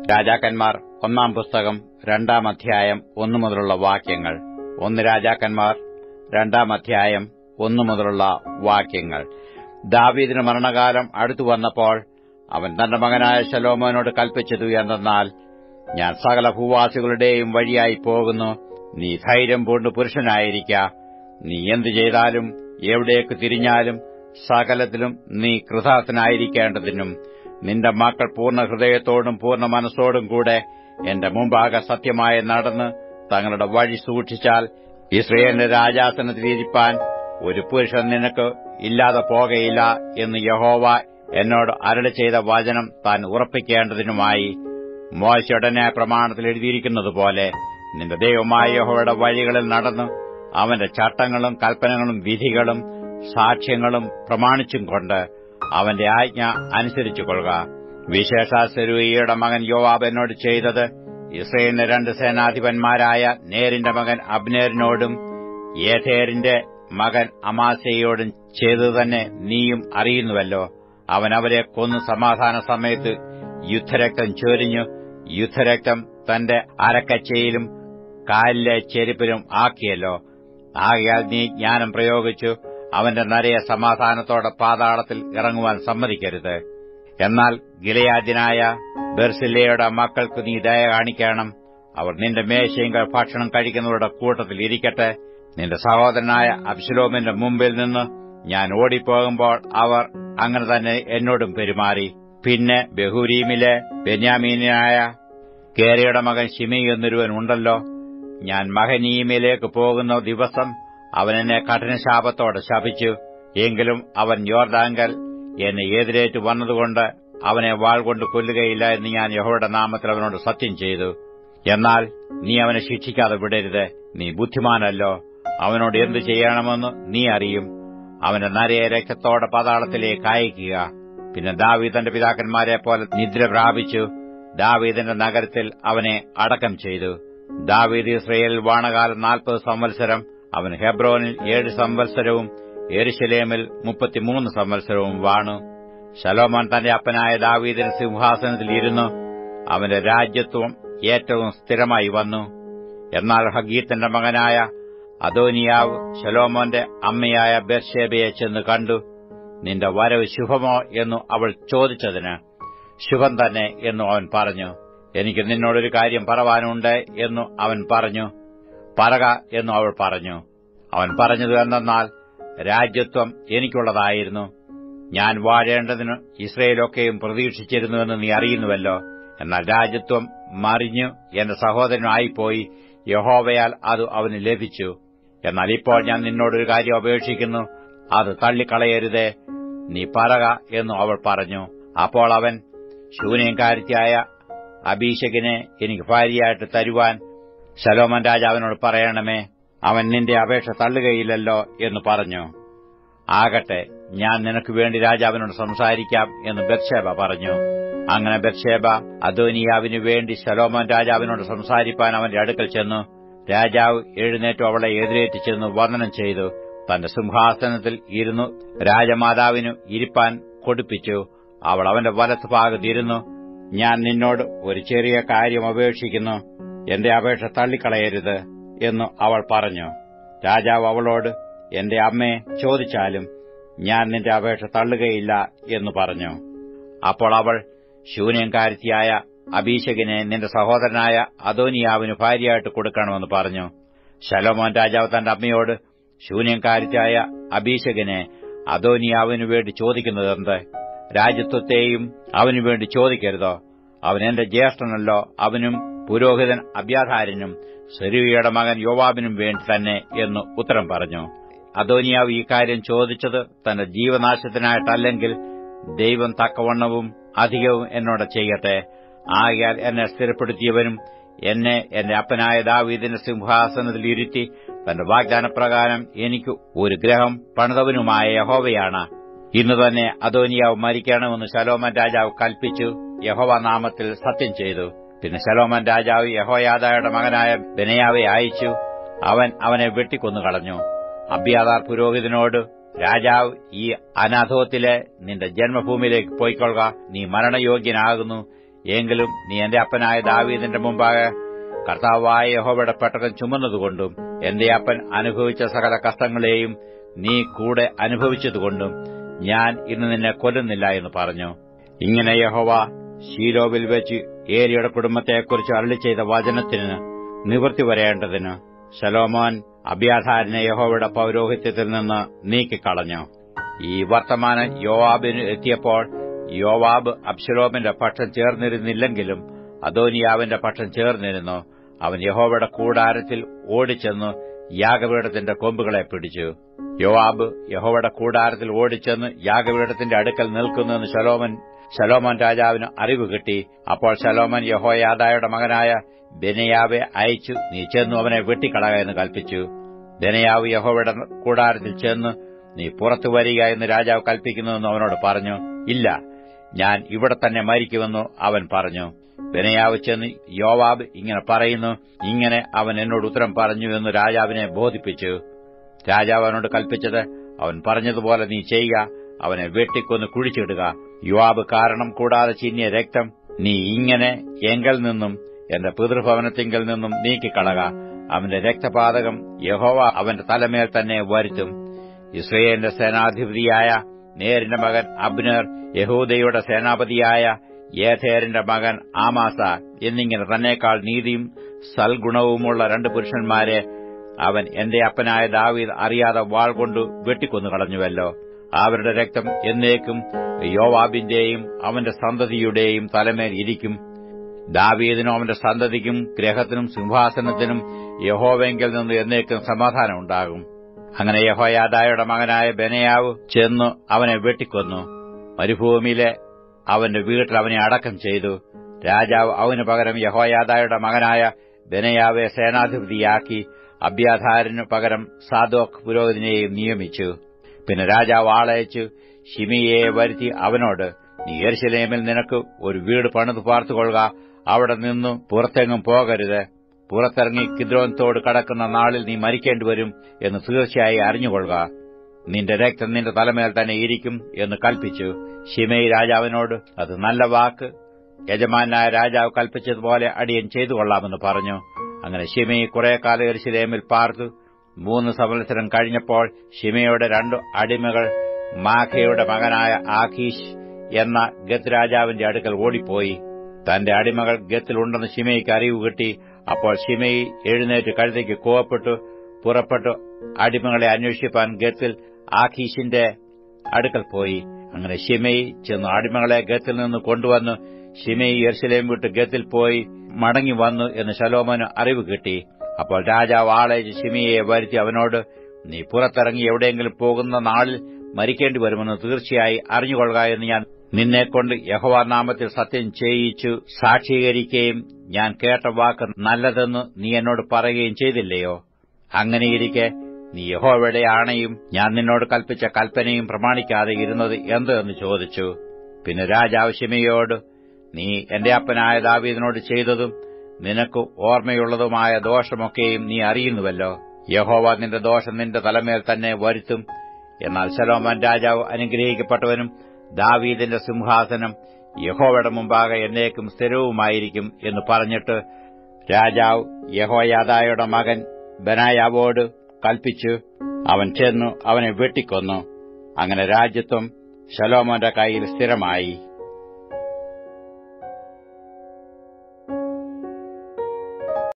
രാജാക്കന്മാർ ഒന്നാം പുസ്തകം രണ്ടാം അധ്യായം ഒന്നു മുതലുള്ള വാക്യങ്ങൾ ഒന്ന് രാജാക്കന്മാർ രണ്ടാം അധ്യായം ഒന്നു മുതലുള്ള വാക്യങ്ങൾ ദാവീദിന് മരണകാലം അടുത്തു വന്നപ്പോൾ അവൻ തന്റെ മകനായ ശലോമോനോട് കൽപ്പിച്ചത് എന്തെന്നാൽ ഞാൻ സകല ഭൂവാസികളുടെയും വഴിയായി പോകുന്നു നീ ധൈര്യം പൂണ്ട് പുരുഷനായിരിക്ക നീ എന്തു ചെയ്താലും എവിടേക്ക് തിരിഞ്ഞാലും സകലത്തിലും നീ കൃതാർത്ഥനായിരിക്കേണ്ടതിനും നിന്റെ മക്കൾ പൂർണ്ണ ഹൃദയത്തോടും പൂർണ്ണ മനസ്സോടും കൂടെ എന്റെ മുമ്പാകെ സത്യമായി നടന്ന് തങ്ങളുടെ വഴി സൂക്ഷിച്ചാൽ ഇസ്രയേലിന്റെ രാജാസനത്തിലിരിപ്പാൻ ഒരു പുരുഷൻ നിനക്ക് ഇല്ലാതെ പോകയില്ല എന്ന് യഹോവ എന്നോട് അരളി ചെയ്ത വചനം താൻ ഉറപ്പിക്കേണ്ടതിനുമായി മോശയുടെ പ്രമാണത്തിൽ എഴുതിയിരിക്കുന്നതുപോലെ നിന്റെ ദൈവമായ യഹോവയുടെ വഴികളിൽ നടന്ന് അവന്റെ ചട്ടങ്ങളും കൽപ്പനകളും വിധികളും സാക്ഷ്യങ്ങളും പ്രമാണിച്ചും കൊണ്ട് അവന്റെ ആജ്ഞ അനുസരിച്ചു കൊള്ളുക വിശേഷാസരൂയിയുടെ മകൻ യോവാബ് എന്നോട് ചെയ്തത് ഇസ്രയേലിന്റെ രണ്ട് സേനാധിപന്മാരായ നേരിന്റെ മകൻ അബ്നേരിനോടും യേഥേരിന്റെ മകൻ അമാസയോടും ചെയ്തത് തന്നെ നീയും അറിയുന്നുവല്ലോ അവൻ അവരെ കൊന്നു സമാധാന സമയത്ത് യുദ്ധരക്തം ചൊരിഞ്ഞു യുദ്ധരക്തം തന്റെ അരക്കച്ചയിലും കാലിലെ ചെരുപ്പിലും ആക്കിയല്ലോ ആകയാൽ നീ ജ്ഞാനം പ്രയോഗിച്ചു അവന്റെ നരയെ സമാധാനത്തോടെ പാതാളത്തിൽ ഇറങ്ങുവാൻ സമ്മതിക്കരുത് എന്നാൽ ഗിലയാദ്യനായ ബെർസില്ലയുടെ മക്കൾക്ക് നീ ദയ കാണിക്കണം അവർ നിന്റെ മേശയെങ്കിൽ ഭക്ഷണം കഴിക്കുന്നവരുടെ കൂട്ടത്തിൽ ഇരിക്കട്ടെ നിന്റെ സഹോദരനായ അബ്ശലോമിന്റെ മുമ്പിൽ നിന്ന് ഞാൻ ഓടിപ്പോകുമ്പോൾ അവർ അങ്ങനെ തന്നെ എന്നോടും പെരുമാറി പിന്നെ ബഹുരീമിലെ ബെന്യാമീനായ കേരയുടെ മകൻ ഷിമി എന്നൊരുവൻ ഉണ്ടല്ലോ ഞാൻ മഹനീമിലേക്ക് പോകുന്ന ദിവസം അവൻ എന്നെ കഠിനശാപത്തോടെ ശപിച്ചു എങ്കിലും അവൻ യോർദാങ്കൽ എന്നെ എതിരേറ്റു വന്നതുകൊണ്ട് അവനെ വാൾ കൊണ്ട് കൊല്ലുകയില്ല എന്ന് ഞാൻ യഹോയുടെ നാമത്തിൽ അവനോട് സത്യം ചെയ്തു എന്നാൽ നീ അവനെ ശിക്ഷിക്കാതെ വിടരുത് നീ ബുദ്ധിമാനല്ലോ അവനോട് എന്തു ചെയ്യണമെന്ന് നീ അറിയും അവന്റെ നരയെ രക്തത്തോടെ പാതാളത്തിലേക്ക് അയക്കുക പിന്നെ ദാവീദന്റെ പിതാക്കന്മാരെ പോലെ നിദ്ര പ്രാപിച്ചു ദാവീദിന്റെ നഗരത്തിൽ അവനെ അടക്കം ചെയ്തു ദാവീദ് ഇസ്രയേലിൽ വാണകാലം നാൽപ്പത് സംവത്സരം അവൻ ഹെബ്രോനിൽ ഏഴ് സംവത്സരവും എരുശലേമിൽ മുപ്പത്തിമൂന്ന് സംവത്സരവും വാണു ശലോമോൻ തന്റെ അപ്പനായ ദാവീദിന് സിംഹാസനത്തിൽ ഇരുന്നു അവന്റെ രാജ്യത്വം ഏറ്റവും സ്ഥിരമായി വന്നു എന്നാൽ ഹഗീത്തിന്റെ മകനായ അദോനിയാവ് ശലോമോന്റെ അമ്മയായ ബെർഷേബയെ ചെന്ന് കണ്ടു നിന്റെ വരവ് ശുഭമോ എന്നു അവൾ ചോദിച്ചതിന് ശുഭം തന്നെ എന്നു അവൻ പറഞ്ഞു എനിക്ക് നിന്നോടൊരു കാര്യം പറവാനുണ്ട് എന്നു അവൻ പറഞ്ഞു പറക എന്നു അവൾ പറഞ്ഞു അവൻ പറഞ്ഞത് എന്തെന്നാൽ രാജ്യത്വം എനിക്കുള്ളതായിരുന്നു ഞാൻ വാഴേണ്ടതിന് ഇസ്രയേലൊക്കെയും പ്രതീക്ഷിച്ചിരുന്നുവെന്ന് നീ അറിയുന്നുവല്ലോ എന്നാൽ രാജ്യത്വം മറിഞ്ഞു എന്റെ സഹോദരനായിപ്പോയി യഹോവയാൽ അത് അവന് ലഭിച്ചു എന്നാൽ ഇപ്പോൾ ഞാൻ നിന്നോടൊരു കാര്യം അപേക്ഷിക്കുന്നു അത് തള്ളിക്കളയരുതേ നീ പറക എന്നു അവൾ പറഞ്ഞു അപ്പോൾ അവൻ ശൂന്യംകാരിത്യായ അഭീഷകിനെ എനിക്ക് ഭാര്യയായിട്ട് തരുവാൻ ശലോമൻ രാജാവിനോട് പറയണമേ അവൻ നിന്റെ അപേക്ഷ തള്ളുകയില്ലല്ലോ എന്ന് പറഞ്ഞു ആകട്ടെ ഞാൻ നിനക്ക് വേണ്ടി രാജാവിനോട് സംസാരിക്കാം എന്ന് ബത്ഷേബ പറഞ്ഞു അങ്ങനെ ബത്ഷേബ അദോനിയാവിനു വേണ്ടി ശലോമോൻ രാജാവിനോട് സംസാരിപ്പാൻ അവന്റെ അടുക്കൽ ചെന്നു രാജാവ് എഴുന്നേറ്റു അവളെ എതിരേറ്റ് ചെന്ന് വന്ദനം ചെയ്തു തന്റെ സിംഹാസനത്തിൽ ഇരുന്നു രാജമാതാവിനു ഇരിപ്പാൻ കൊടുപ്പിച്ചു അവൾ അവന്റെ വലത്ത് ഭാഗത്തിരുന്നു ഞാൻ നിന്നോട് ഒരു ചെറിയ കാര്യം അപേക്ഷിക്കുന്നു എന്റെ അപേക്ഷ തള്ളിക്കളയരുത് എന്നു അവൾ പറഞ്ഞു രാജാവ് അവളോട് എന്റെ അമ്മയെ ചോദിച്ചാലും ഞാൻ നിന്റെ അപേക്ഷ തള്ളുകയില്ല എന്ന് പറഞ്ഞു അപ്പോൾ അവൾ ശൂന്യംകാരിത്തിയായ അഭീഷകിനെ നിന്റെ സഹോദരനായ അദോനിയാവിന് ഭാര്യയായിട്ട് കൊടുക്കണമെന്ന് പറഞ്ഞു ശലോമോൻ രാജാവ് തന്റെ അമ്മയോട് ശൂന്യംകാരിത്തായ അഭീഷകനെ അദോനിയാവിനു വേണ്ടി ചോദിക്കുന്നതെന്ത് രാജ്യത്വത്തെയും അവനു വേണ്ടി ചോദിക്കരുതോ അവൻ എന്റെ ജ്യേഷ്ഠനല്ലോ അവനും പുരോഹിതൻ അബ്യാധാരനും സെരൂയയുടെ മകൻ യോവാബിനും വേണ്ടി തന്നെ എന്ന് ഉത്തരം പറഞ്ഞു അദോനിയാവ് ഈ കാര്യം ചോദിച്ചത് തന്റെ ജീവനാശത്തിനായിട്ടല്ലെങ്കിൽ ദൈവം തക്കവണ്ണവും അധികവും എന്നോട് ചെയ്യട്ടെ ആകയാൽ എന്നെ സ്ഥിരപ്പെടുത്തിയവനും എന്നെ എന്റെ അപ്പനായ ദാവീദിന്റെ സിംഹാസനത്തിൽ ഇരുത്തി തന്റെ വാഗ്ദാനപ്രകാരം എനിക്ക് ഒരു ഗ്രഹം പണിതവനുമായ യഹോവയാണ് ഇന്ന് തന്നെ അദോനിയാവ് മരിക്കണമെന്ന് ശലോമൻ രാജാവ് കൽപ്പിച്ചു യഹോവ നാമത്തിൽ സത്യം ചെയ്തു പിന്നെ ശലോമൻ രാജാവ് യഹോയാദായുടെ മകനായ ബെനയാവെ അയച്ചു അവൻ അവനെ വെട്ടിക്കൊന്നുകളഞ്ഞു അബ്യാദാർ പുരോഹിതനോട് രാജാവ് ഈ അനാഥോത്തിലെ നിന്റെ ജന്മഭൂമിയിലേക്ക് പോയിക്കൊള്ളുക നീ മരണയോഗ്യനാകുന്നു എങ്കിലും നീ എന്റെ അപ്പനായ ദാവീദിന്റെ മുമ്പാകെ കർത്താവായ യഹോവയുടെ പെട്ടകം ചുമന്നതുകൊണ്ടും എന്റെ അപ്പൻ അനുഭവിച്ച സകല കഷ്ടങ്ങളെയും നീ കൂടെ അനുഭവിച്ചതുകൊണ്ടും ഞാൻ ഇന്ന് നിന്നെ കൊല്ലുന്നില്ല എന്ന് പറഞ്ഞു ഇങ്ങനെ യഹോവ ശീലോവിൽ വെച്ച് ഏരിയുടെ കുടുംബത്തെക്കുറിച്ച് അരളി ചെയ്ത വചനത്തിന് നിവൃത്തി വരേണ്ടതിന് ശലോമോൻ അബ്യാധാരനെ യഹോവയുടെ പൌരോഹിത്യത്തിൽ നിന്ന് നീക്കിക്കളഞ്ഞു ഈ വർത്തമാനം യോവാബിന് എത്തിയപ്പോൾ യോവാബ് അബ്ശലോമിന്റെ പക്ഷം ചേർന്നിരുന്നില്ലെങ്കിലും അദോനിയാവിന്റെ പക്ഷം ചേർന്നിരുന്നു അവൻ യഹോവയുടെ കൂടാരത്തിൽ ഓടിച്ചെന്ന് യാഗപീഠത്തിന്റെ കൊമ്പുകളെ പിടിച്ചു യോവാബ് യഹോവയുടെ കൂടാരത്തിൽ ഓടിച്ചെന്ന് യാഗപീഠത്തിന്റെ അടുക്കൽ നിൽക്കുന്നുവെന്ന് ശലോമൻ ശലോമോൻ രാജാവിന് അറിവ് കിട്ടി അപ്പോൾ ശലോമൻ യഹോയാദായുടെ മകനായ ബെനയാവെ അയച്ചു നീ ചെന്നു അവനെ വെട്ടിക്കളക എന്ന് കൽപ്പിച്ചു ബെനയാവ് യഹോവയുടെ കൂടാരത്തിൽ ചെന്ന് നീ പുറത്തു വരിക എന്ന് രാജാവ് കൽപ്പിക്കുന്നുവെന്ന് അവനോട് പറഞ്ഞു ഇല്ല ഞാൻ ഇവിടെ തന്നെ മരിക്കുമെന്നു അവൻ പറഞ്ഞു ബെനയാവ് ചെന്ന് യോവാബ് ഇങ്ങനെ പറയുന്നു ഇങ്ങനെ അവൻ എന്നോട് ഉത്തരം പറഞ്ഞു എന്ന് രാജാവിനെ ബോധിപ്പിച്ചു രാജാവ് അവനോട് കൽപ്പിച്ചത് അവൻ പറഞ്ഞതുപോലെ നീ ചെയ്യുക അവനെ വെട്ടിക്കൊന്ന് കുഴിച്ചിടുക യുവാബ് കാരണം കൂടാതെ ചിന്നിയ രക്തം നീ ഇങ്ങനെ എങ്കിൽ നിന്നും എന്റെ പിതൃഭവനത്തിങ്കിൽ നിന്നും നീക്കിക്കളക അവന്റെ രക്തപാതകം യഹോവ അവന്റെ തലമേൽ തന്നെ വരുത്തും ഇസ്രയേലിന്റെ സേനാധിപതിയായ നേരിന്റെ മകൻ അബ്നർ യഹൂദയുടെ സേനാപതിയായ യേഥേറിന്റെ മകൻ ആമാസ എന്നിങ്ങനെ തന്നേക്കാൾ നീതിയും സൽഗുണവുമുള്ള രണ്ട് പുരുഷന്മാരെ അവൻ എന്റെ അപ്പനായ ദാവീദ് അറിയാതെ വാൾ കൊണ്ട് വെട്ടിക്കൊന്നു കളഞ്ഞുവല്ലോ അവരുടെ രക്തം എന്നേക്കും യോവാബിന്റെയും അവന്റെ സന്തതിയുടെയും തലമേൽ ഇരിക്കും ദാവീദിനും അവന്റെ സന്തതിക്കും ഗ്രഹത്തിനും സിംഹാസനത്തിനും യഹോവെങ്കിൽ നിന്ന് എന്നേക്കും സമാധാനമുണ്ടാകും അങ്ങനെ യഹോയാദായുടെ മകനായ ബെനയാവ് ചെന്നു അവനെ വെട്ടിക്കൊന്നു മരുഭൂമിയിലെ അവന്റെ വീട്ടിൽ അവനെ അടക്കം ചെയ്തു രാജാവ് അവന് പകരം യഹോയാദായുടെ മകനായ ബെനയാവെ സേനാധിപതിയാക്കി അബ്യാധാരനു പകരം സാദോക് പുരോഹിതനെയും നിയമിച്ചു പിന്നെ രാജാവ് ആളയച്ചു ഷിമിയെ വരുത്തി അവനോട് നീ യെരുശലേമിൽ നിനക്ക് ഒരു വീട് പണിത് പാർത്തുകൊള്ളുക അവിടെ നിന്നു പുറത്തെങ്ങും പോകരുത് പുറത്തിറങ്ങി കിദ്രോൻ തോട് കടക്കുന്ന നാളിൽ നീ മരിക്കേണ്ടി വരും എന്ന് തീർച്ചയായി അറിഞ്ഞുകൊള്ളുക നിന്റെ രക്തം നിന്റെ തലമേൽ തന്നെ ഇരിക്കും എന്ന് കൽപ്പിച്ചു ഷിമയി രാജാവിനോട് അത് നല്ല വാക്ക് യജമാനായ രാജാവ് കൽപ്പിച്ചതുപോലെ അടിയൻ ചെയ്തു കൊള്ളാമെന്ന് പറഞ്ഞു അങ്ങനെ ഷിമയി കുറെ കാലം എരിശിലേമിൽ പാർത്തു മൂന്ന് സംവത്സരം കഴിഞ്ഞപ്പോൾ ഷിമയുടെ രണ്ടു അടിമകൾ മാഖയുടെ മകനായ ആഖീഷ് എന്ന ഗത്ത് രാജാവിന്റെ അടുക്കൽ ഓടിപ്പോയി തന്റെ അടിമകൾ ഗത്തിലുണ്ടെന്ന് ഷിമയ്ക്ക് അറിവ് കിട്ടി അപ്പോൾ ഷിമയി എഴുന്നേറ്റ് കഴുതയ്ക്ക് കോവപ്പെട്ടു പുറപ്പെട്ടു അടിമകളെ അന്വേഷിപ്പാൻ ഗത്തിൽ ആഖീഷിന്റെ അടുക്കൽ പോയി അങ്ങനെ ഷിമയി ചെന്ന് അടിമകളെ ഗത്തിൽ നിന്ന് കൊണ്ടുവന്നു ഷിമയി യെർശലേം വിട്ട് ഗത്തിൽ പോയി മടങ്ങി വന്നു എന്ന് ശലോമന് അറിവ് കിട്ടി അപ്പോൾ രാജാവ് ആളയച്ച് ഷിമിയെ വരുത്തി അവനോട് നീ പുറത്തിറങ്ങി എവിടെയെങ്കിലും പോകുന്ന നാളിൽ മരിക്കേണ്ടി വരുമെന്ന് തീർച്ചയായി അറിഞ്ഞുകൊള്ളുക എന്ന് ഞാൻ നിന്നെക്കൊണ്ട് യഹോവാ നാമത്തിൽ സത്യം ചെയ്യിച്ചു സാക്ഷീകരിക്കുകയും ഞാൻ കേട്ട വാക്ക് നല്ലതെന്ന് നീ എന്നോട് പറയുകയും ചെയ്തില്ലയോ അങ്ങനെയിരിക്കെ നീ യഹോവയുടെ ആണയും ഞാൻ നിന്നോട് കൽപ്പിച്ച കൽപ്പനയും പ്രമാണിക്കാതെ ഇരുന്നത് എന്ത് എന്ന് ചോദിച്ചു പിന്നെ രാജാവ് ഷിമയോട് നീ എന്റെ അപ്പനായ ദാവീദിനോട് ചെയ്തതും നിനക്ക് ഓർമ്മയുള്ളതുമായ ദോഷമൊക്കെയും നീ അറിയുന്നുവല്ലോ യഹോവ നിന്റെ ദോഷം നിന്റെ തലമേൽ തന്നെ വരുത്തും എന്നാൽ ശലോമൻ രാജാവ് അനുഗ്രഹിക്കപ്പെട്ടവനും ദാവീദിന്റെ സിംഹാസനം യഹോവയുടെ മുമ്പാകെ എന്നേക്കും സ്ഥിരവുമായിരിക്കും എന്ന് പറഞ്ഞിട്ട് രാജാവ് യഹോയാദായുടെ മകൻ ബനായാവോട് കൽപ്പിച്ചു അവൻ ചെന്നു അവനെ വെട്ടിക്കൊന്നു അങ്ങനെ രാജ്യത്വം ശലോമോന്റെ കയ്യിൽ സ്ഥിരമായി